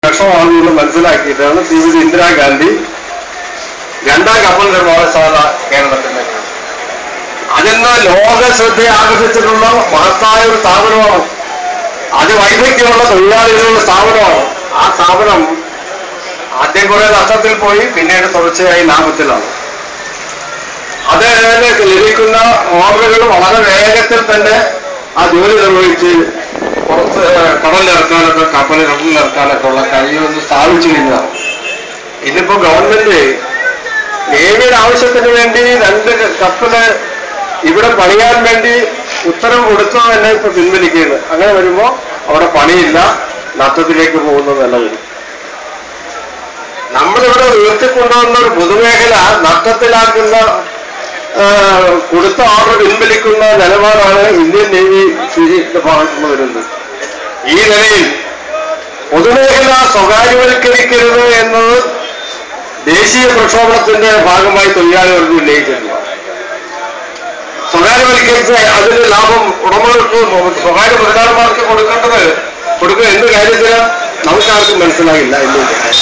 വിഷമാണെന്ന് മനസ്സിലാക്കിയിട്ടാണ് ശ്രീമതി ഇന്ദിരാഗാന്ധി രണ്ടാം കപ്പൽ നിർമ്മാണശാല കേരളത്തിന്റെ അതിന്ന് ലോക ശ്രദ്ധയെ ആകർഷിച്ചിട്ടുള്ള മഹത്തായ ഒരു സ്ഥാപനമാണ് അത് വൈദഗ്ധ്യമുള്ള തൊഴിലാളികളുള്ള സ്ഥാപനമാണ് ആ സ്ഥാപനം ആദ്യം കുറെ നഷ്ടത്തിൽ പോയി പിന്നീട് തുടർച്ചയായി ലാഭത്തിലാണ് അത് ലഭിക്കുന്ന ഓർഡറുകൾ വളരെ വേഗത്തിൽ തന്നെ ആ ജോലി നിർവഹിച്ച് പുറത്ത് കടലിലിറക്കാനൊക്കെ കപ്പലിൽ കടലിലിറക്കാനൊക്കെ ഉള്ള കഴിവൊന്ന് സ്ഥാപിച്ചു കഴിഞ്ഞതാണ് ഇന്നിപ്പോ ഗവൺമെന്റ് നേവിയുടെ ആവശ്യത്തിന് വേണ്ടി രണ്ട് കപ്പല് ഇവിടെ പണിയാൻ വേണ്ടി ഉത്തരവ് കൊടുത്തത് തന്നെ ഇപ്പൊ പിൻവലിക്കുകയാണ് അങ്ങനെ വരുമ്പോ അവിടെ പണിയില്ല നഷ്ടത്തിലേക്ക് പോകുന്നത് തന്നെ വരും നമ്മളിവിടെ ഉയർത്തിക്കൊണ്ടുവന്ന ഒരു പൊതുമേഖല നഷ്ടത്തിലാക്കുന്ന ആ, കൊടുത്ത ഓർഡർ പിൻവലിക്കുന്ന നിലപാടാണ് ഇന്ത്യൻ നേവി സ്വീകരിക്കുന്ന ഭാഗത്തുനിന്ന് വരുന്നത് ഈ നിലയിൽ പൊതുമേഖല സ്വകാര്യവൽക്കരിക്കരുത് എന്നത് ദേശീയ പ്രക്ഷോഭത്തിന്റെ ഭാഗമായി തൊഴിലാളികൾക്ക് ഉന്നയിച്ചിട്ടുണ്ട് സ്വകാര്യവൽക്കരിച്ച് അതിന്റെ ലാഭം ഉടമകൾക്ക് സ്വകാര്യ മുതലാളിമാർക്ക് കൊടുക്കേണ്ടത് കൊടുക്കുക എന്ത് കാര്യത്തിന് നമുക്കാർക്കും മനസ്സിലാകില്ല എന്ന്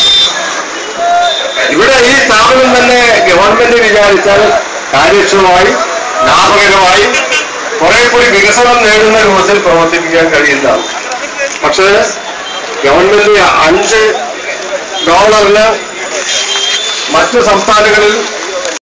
ഇവിടെ ഈ സ്ഥാപനം തന്നെ ഗവൺമെന്റ് വിചാരിച്ചാൽ കാര്യക്ഷമമായി ലാഭകരമായി കുറെ കൂടി വികസനം നേടുന്ന രൂപത്തിൽ പ്രവർത്തിപ്പിക്കാൻ കഴിയുന്നതാണ് പക്ഷേ ഗവൺമെന്റ് അഞ്ച് ഡോളറിന് മറ്റു സംസ്ഥാനങ്ങളിൽ